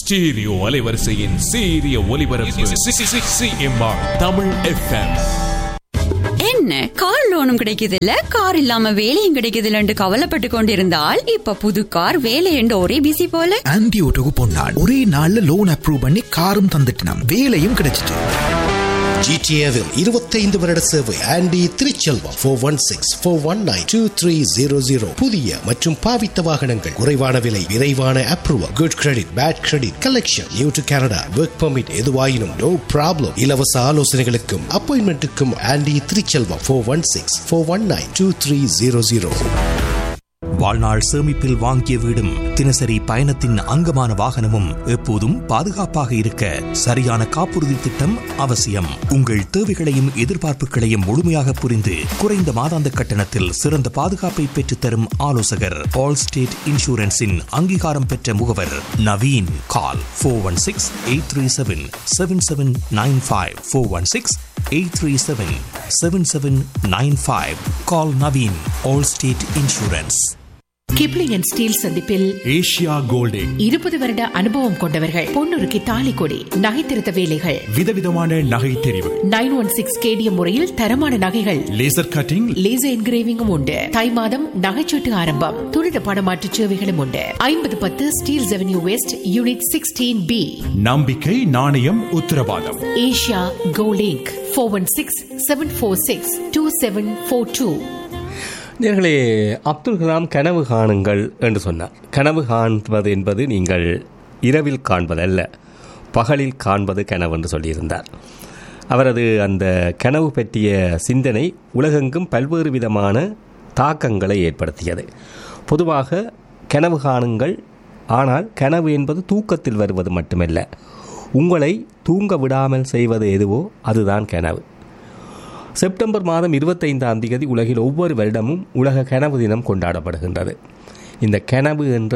Stereo அலைவரிசையின் சீரிய ஒலிபரப்பு சிஎம்ஆர் தமிழ் எஃப்எம் என்ன கார் லோனும் கிடைக்குது இல்ல கார் இல்லாம வேலையும் கிடைக்குது இல்லன்னு கவலைப்பட்டு கொண்டிருந்தால் இப்ப புது கார் வேலை என்று ஒரே பிசி போல ஆன்டி ஓட்டோக்கு போனாள் ஒரே நாள்ல லோன் அப்ரூவ் பண்ணி காரும் தந்துட்டினாம் வேலையும் கிடைச்சிட்டு ஜிடிஏவில் இருபத்தைந்து வருட சேவை Andy Thiruchelvam four one six four one nine two three zero zero புதிய மற்றும் பாவித்த வாகனங்கள் குறைவான விலை விரைவான approval good credit bad credit collection new to Canada work permit எதுவாயினும் நோ ப்ராப்ளம் இலவச ஆலோசனைகளுக்கும் அப்பாயின்மெண்ட்டுக்கும் Andy Thiruchelvam four one six four one nine two three zero zero வாழ்நாள் சேமிப்பில் வாங்கிய வீடும் தினசரி பயணத்தின் அங்கமான வாகனமும் எப்போதும் பாதுகாப்பாக இருக்க சரியான காப்புறுதி திட்டம் அவசியம் உங்கள் தேவைகளையும் எதிர்பார்ப்புகளையும் முழுமையாக புரிந்து குறைந்த மாதாந்த கட்டணத்தில் சிறந்த பாதுகாப்பை பெற்றுத்தரும் ஆலோசகர் ஆல் ஸ்டேட் இன்சூரன்ஸின் அங்கீகாரம் பெற்ற முகவர் Naveen call four one six eight three seven seven seven nine five four one six eight three seven seven seven nine five call Naveen Allstate insurance Kipling and Steeles சந்திப்பில் ஏஷியா கோல்டிங் இருபது வருட அனுபவம் கொண்டவர்கள் பொன்னுருக்கு தாலி கொடி நகைத்திருத்த வேலைகள் விதவிதமான நகை தெரிவு நைன் ஒன் சிக்ஸ் கேடிஎம் முறையில் தரமான நகைகள் லேசர் கட்டிங் லேசர் என்கிரேவிங்கும் உண்டு தை மாதம் நகைச்சீட்டு ஆரம்பம் துரித பணமாற்று சேவைகளும் உண்டு ஐம்பது பத்து Steeles avenue west unit sixteen B நம்பிக்கை நாணயம் உத்தரவாதம் ஏஷியா கோலிங்க் four one six seven four six two seven four two நேர்களே அப்துல் கலாம் கனவு காணுங்கள் என்று சொன்னார் கனவு காண்பது என்பது நீங்கள் இரவில் காண்பதல்ல பகலில் காண்பது கனவு என்று சொல்லியிருந்தார் அவரது அந்த கனவு பற்றிய சிந்தனை உலகெங்கும் பல்வேறு விதமான தாக்கங்களை ஏற்படுத்தியது பொதுவாக கனவு காணுங்கள் ஆனால் கனவு என்பது தூக்கத்தில் வருவது மட்டுமல்ல உங்களை தூங்க விடாமல் செய்வது எதுவோ அதுதான் கனவு செப்டம்பர் மாதம் இருபத்தைந்தாம் தேதி உலகில் ஒவ்வொரு வருடமும் உலக கனவு தினம் கொண்டாடப்படுகின்றது இந்த கனவு என்ற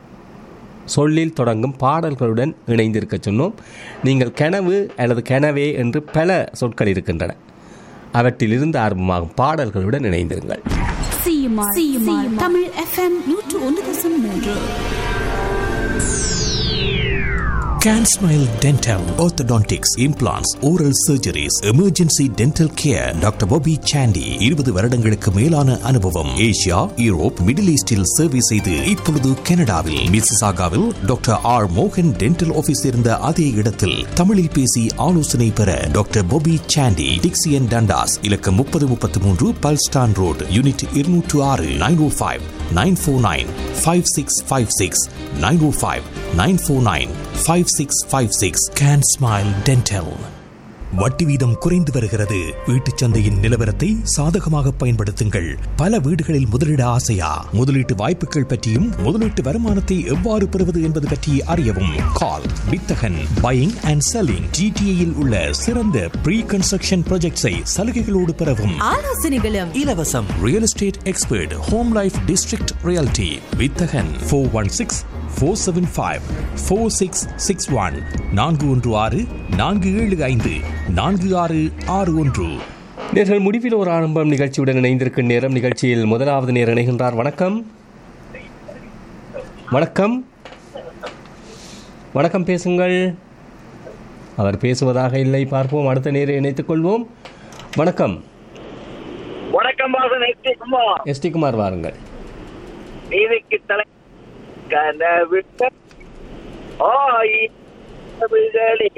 சொல்லில் தொடங்கும் பாடல்களுடன் இணைந்திருக்க சொன்னோம் நீங்கள் கனவு அல்லது கனவே என்று பல சொற்கள் இருக்கின்றன அவற்றிலிருந்து ஆரம்பமாகும் பாடல்களுடன் இணைந்திருங்கள் தமிழ் எஃப்எம் நூற்று ஒன்று தசம் மூன்று Can Smile Dental, Orthodontics, Implants, Oral Surgeries, Emergency Dental Care, doctor Bobby Sandhu இருபது வருடங்களுக்கு மேலான அனுபவம் ஏசியா யூரோப் மிடில் ஈஸ்டில் சேவை செய்து இப்பொழுது கனடாவில் மிசிசாகாவில் டாக்டர் ஆர் மோகன் டென்டல் ஆபீஸ் இருந்த அதே இடத்தில் தமிழில் பேசி ஆலோசனை பெற doctor Bobby Sandhu Dixie and Dundas இலக்கம் முப்பது முப்பத்தி மூன்று பல்ஸ்டான் ரோடு யூனிட் இருநூற்று ஆறு nine O five nine four nine five six five six nine O five nine four nine five six five six can smile dental வட்டி வீதம் குறைந்து வருகிறது வீட்டுச் சந்தையின் நிலவரத்தை சாதகமாக பயன்படுத்துங்கள் பல வீடுகளில் முதலீட ஆசையா முதலீட்டு வாய்ப்புகள் பற்றியும் முதலீட்டு வருமானத்தை எவ்வாறு பெறுவது என்பது பற்றி அறியவும் கால் வித்தகன் பையிங் அண்ட் செல்லிங் ஜிடிஏயில் உள்ள சிறந்த ப்ரீ கன்ஸ்ட்ரக்ஷன் ப்ராஜெக்ட்ஸை சலுகைகளோடு பெறவும் ஆலோசனைகளும் இலவசம் real estate expert home life district reality Vithakan four one six four seven five four six six one நான்கு ஒன்று ஆறு நான்கு ஏழு ஐந்து நான்கு ஆறு ஆறு ஒன்று நேர்கள் முடிவில் ஒரு ஆரம்பம் நிகழ்ச்சியுடன் இணைந்திருக்கும் நேரம் நிகழ்ச்சியில் முதலாவது நேர் இணைகின்றார் வணக்கம் வணக்கம் வணக்கம் பேசுங்கள் அவர் பேசுவதாக இல்லை பார்ப்போம் அடுத்த நேரை இணைத்துக் கொள்வோம் வணக்கம் வணக்கம் Vasan SD Kumar S D Kumar வாருங்கள் நீதிக்கு தலை கனவு ஆயிரவிகளே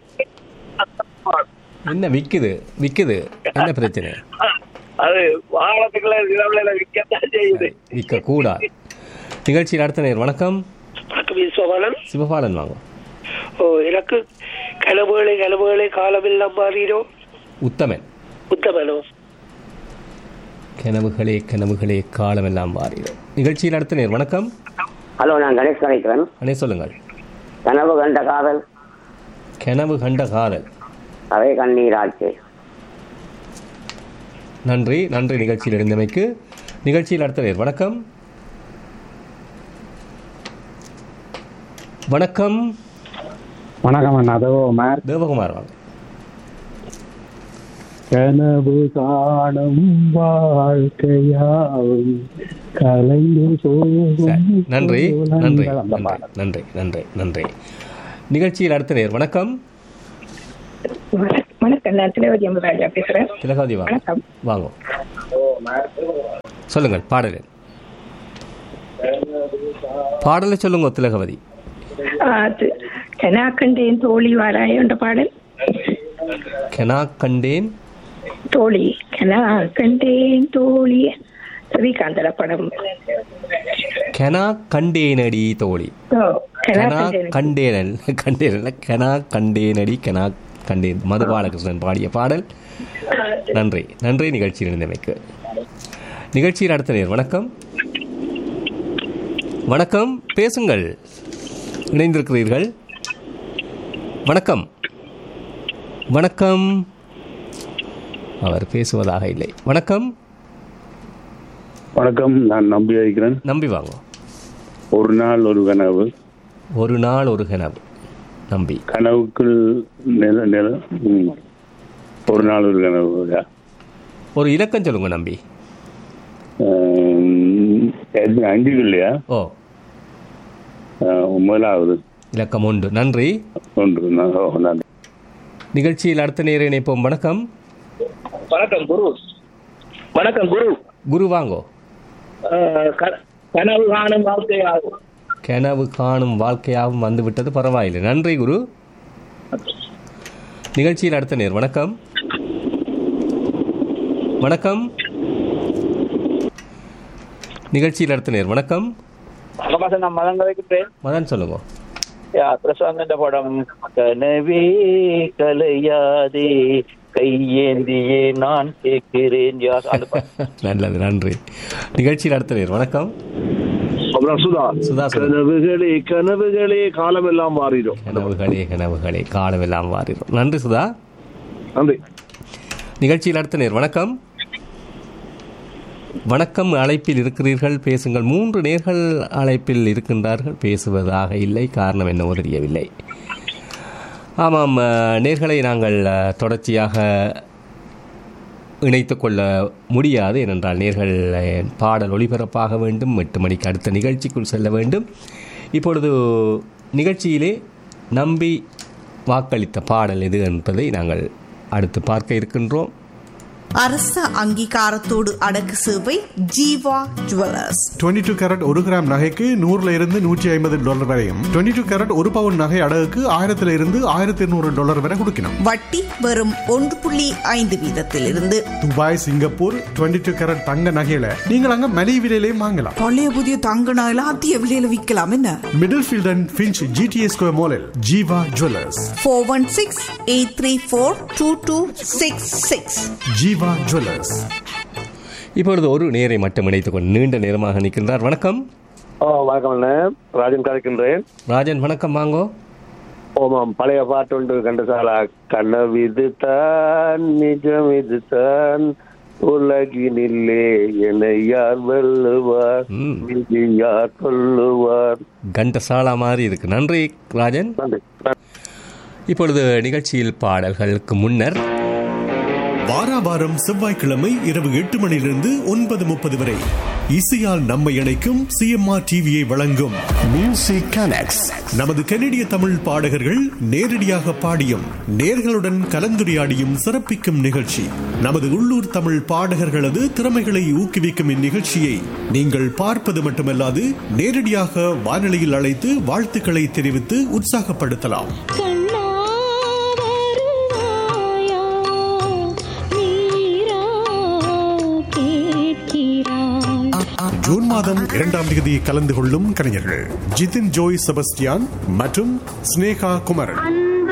என்ன விக்குது விக்குது என்ன பிரச்சனை அது வாகனத்துக்குள்ள இரவுல விற்கத்தான் செய்யுது விற்க கூடாது நிகழ்ச்சியில் அடுத்த நேர் வணக்கம் வணக்கம் விஸ்வபாலன் சிவபாலன் வாங்க ஓ எனக்கு கனவுகளை கனவுகளை காலமெல்லாம் மாறினோ உத்தமன் உத்தமனோ கனவுகளே கனவுகளே காலமெல்லாம் மாறிடும் நிகழ்ச்சியில் அடுத்த நேர் வணக்கம் ஹலோ நான் கணேஷ் கலைக்கிறேன் அண்ணே சொல்லுங்கள் கனவு கண்ட காதல் கனவு கண்ட காதல் அவை கண்ணீராட்சி நன்றி நன்றி நிகழ்ச்சியில் இருந்தமைக்கு நிகழ்ச்சியில் அடுத்த நேர் வணக்கம் வணக்கம் வணக்கம் அண்ணா தேவகுமார் தேவகுமார் வாங்க கனவு காணும் வாழ்க்கையாவும் கலைந்து போகும் நன்றி நன்றி அந்த நன்றி நன்றி நன்றி நன்றி நிகழ்ச்சியில் அடுத்த நேர் வணக்கம் வணக்கம் நான் திலவதி அம்பராஜா பேசுறேன் திலகாதி வாங்க வணக்கம் வாங்க சொல்லுங்கள் பாடல் பாடலை சொல்லுங்க திலகவதி அது கனா கண்டேன் தோழி வாராய் என்ற பாடல் கெனா கண்டேன் தோழி கனா கண்டேன் தோழி ஸ்ரீகாந்தல படம் கெனா கண்டேனடி தோழி ஓ, கனா கெனா கண்டேன். கண்டேனல் கண்டேனல் கெனா கண்டேனடி கெனா கண்டேன் மது பாலகிருஷ்ணன் பாடிய பாடல் நன்றி நன்றி நிகழ்ச்சியில் இருந்தமைக்கு நிகழ்ச்சியில் அடுத்த நேர் வணக்கம் வணக்கம் பேசுங்கள் இணைந்திருக்கிறீர்கள் வணக்கம் வணக்கம் அவர் பேசுவதாக இல்லை வணக்கம் வணக்கம் நான் நம்பி வைக்கிறேன் நம்பி வாங்க ஒரு நாள் ஒரு கனவு ஒரு நாள் ஒரு கனவு நம்பி கனவுக்குள் நில நில ம். ஒரு நாள் ஒரு கனவு யா. ஒரு இலக்கம் சொல்லுங்க நம்பி ஆம், எது அஞ்சு இல்லையா ஓ ஆ, முதலாவது இலக்கம் ஒன்று நன்றி ஒன்று நான் ஓ, நன்றி நிகழ்ச்சியில் அடுத்த நேர இணைப்போம் வணக்கம் வணக்கம் குரு வணக்கம் குரு குரு வாங்கோ அஹ், க- கனவு காணும் வாழ்க்கையாகும் கனவு காணும் வாழ்க்கையாகவும் வந்துவிட்டது பரவாயில்லை நன்றி குரு நிகழ்ச்சியில் அடுத்த நேர் வணக்கம் வணக்கம் நிகழ்ச்சியில் அடுத்த நேர் வணக்கம் வணக்கம் நான் மதம் கதைக்கிட்டேன் மதன் சொல்லுங்க யா பிரசாந்த் படம் கனவே கலையாதே கையேந்தியே நான் கேட்கிறேன் யா அந்த படம். நல்லது நன்றி நிகழ்ச்சியில் அடுத்த நேர் வணக்கம் அப்புறம் சுதா சுதா சொல்லுங்க. கனவுகளே கனவுகளே காலமெல்லாம் மாறிடும் கனவுகளே கனவுகளே காலமெல்லாம் வாரிடும் நன்றி சுதா நன்றி நிகழ்ச்சியில் அடுத்த நேர் வணக்கம் வணக்கம் அழைப்பில் இருக்கிறீர்கள் பேசுங்கள் மூன்று நேர்கள் அழைப்பில் இருக்கின்றார்கள் பேசுவதாக இல்லை காரணம் என்னவோ தெரியவில்லை ஆமாம் அஹ், நேர்களை நாங்கள் அஹ், தொடர்ச்சியாக இணைத்து கொள்ள முடியாது ஏனென்றால் நேர்கள் அஹ், பாடல் ஒளிபரப்பாக வேண்டும் எட்டு மணிக்கு அடுத்த நிகழ்ச்சிக்குள் செல்ல வேண்டும் இப்பொழுது நிகழ்ச்சியிலே நம்பி வாக்களித்த பாடல் எது என்பதை நாங்கள் அடுத்து பார்க்க இருக்கின்றோம் அரச அங்கீகாரத்தோடு அடக்கு சேவை ஜீவா ஜுவல்லர்ஸ் 22 டூ கேரட் ஒரு கிராம் நகைக்கு நூறுல இருந்து நூற்றி ஐம்பது டாலர் வரையும் 22 டூ கேரட் ஒரு பவுன் நகை அடகுக்கு ஆயிரத்துல இருந்து ஆயிரத்தி இருநூறு டாலர் வரை கொடுக்கணும் வட்டி வெறும் ஒன்று புள்ளி ஐந்து வீதத்திலிருந்து துபாய் சிங்கப்பூர் 22 டூ கேரட் தங்க நகையில நீங்கள் அங்க மலிவு விலையிலையும் வாங்கலாம் பழைய புதிய தங்க நகையில அதிக விலையில விற்கலாம் என்ன Middlefield and Finch GTS square மாலில் Jeeva jewellers four one six eight three four two two six six Jeeva jewellers இப்பொழுது ஒரு நேரை மட்டும் இணைத்துக் கொண்டு நீண்ட நேரமாக நிற்கின்றார் வணக்கம் ஓ வணக்கம் அண்ணே. ராஜன் கலைக்கின்றேன் ராஜன் வணக்கம் வாங்கோ ஓமாம் பழைய பாட்டு உண்டு கண்டசாலா கனவிது தான் நிஜம் இது தான் உலகினில்லே என்னை யார் வெல்லுவார் விதி யார் சொல்லுவார் கண்டசாலா மாதிரி இருக்கு நன்றி ராஜன் இப்பொழுது நிகழ்ச்சியில் பாடல்களுக்கு முன்னர் வாராவாரம் செவ்வாய்க்கிழமை இரவு எட்டு மணியிலிருந்து ஒன்பது முப்பது வரை இசையால் நம்மை இணைக்கும் சிஎம்ஆர் டிவியை வழங்கும் மியூசிக் கனெக்ட்ஸ் நமது கனடிய தமிழ் பாடகர்கள் நேரடியாக பாடியும் நேர்களுடன் கலந்துரையாடியும் சிறப்பிக்கும் நிகழ்ச்சி நமது உள்ளூர் தமிழ் பாடகர்களது திறமைகளை ஊக்குவிக்கும் இந்நிகழ்ச்சியை நீங்கள் பார்ப்பது மட்டுமல்லாது நேரடியாக வானொலியில் அழைத்து வாழ்த்துக்களை தெரிவித்து உற்சாகப்படுத்தலாம் ஜூன் மாதம் இரண்டாம் தேதி கலந்து கொள்ளும் கலைஞர்கள் ஜிதின் ஜோய் செபஸ்டியான் மற்றும் ஸ்னேகா குமரன்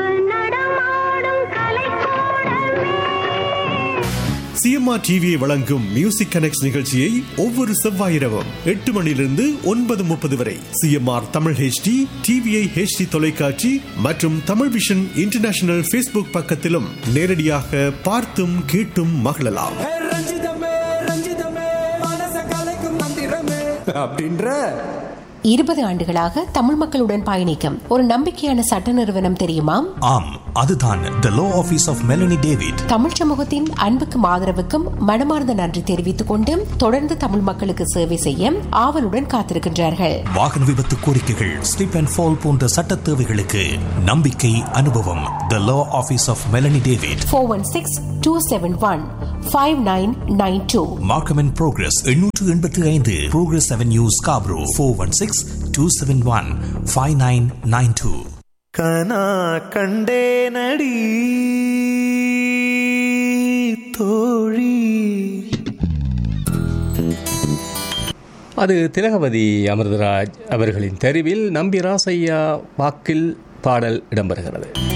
சிஎம்ஆர் டிவியை வழங்கும் மியூசிக் கனெக்ட் நிகழ்ச்சியை ஒவ்வொரு செவ்வாய் இரவும் எட்டு மணியிலிருந்து ஒன்பது முப்பது வரை CMR Tamil HD TVI HD தொலைக்காட்சி மற்றும் தமிழ் விஷன் இன்டர்நேஷனல் ஃபேஸ்புக் பக்கத்திலும் நேரடியாக பார்த்தும் கேட்டும் மகிழலாம் அப்படின்ற இருபது ஆண்டுகளாக தமிழ் மக்களுடன் பயணிக்கும் ஒரு நம்பிக்கையான சட்ட நிறுவனம் தெரியுமா ஆம் அதுதான் the law office of Melanie David Tamil சமூகத்தின் அன்புக்கும் ஆதரவுக்கும் மனமார்ந்த நன்றி தெரிவித்துக் கொண்டு தொடர்ந்து தமிழ் மக்களுக்கு சேவை செய்ய ஆவலுடன் காத்திருக்கின்றார்கள் வாகன விபத்து கோரிக்கைகள் ஸ்லிப் அண்ட் ஃபால் போன்ற சட்ட தேவைகளுக்கு நம்பிக்கை அனுபவம் the law office of Melanie David four one six two seven one five nine nine two Markham and Progress எண்ணூற்று எண்பத்தி ஐந்து Progress avenue Scarborough four one six two seven one five nine nine two கனா கண்டே நடி தோழி அது திலகவதி அமிர்தராஜ் அவர்களின் தெரிவில் நம்பி ராசையா வாக்கில் பாடல் இடம்பெறுகிறது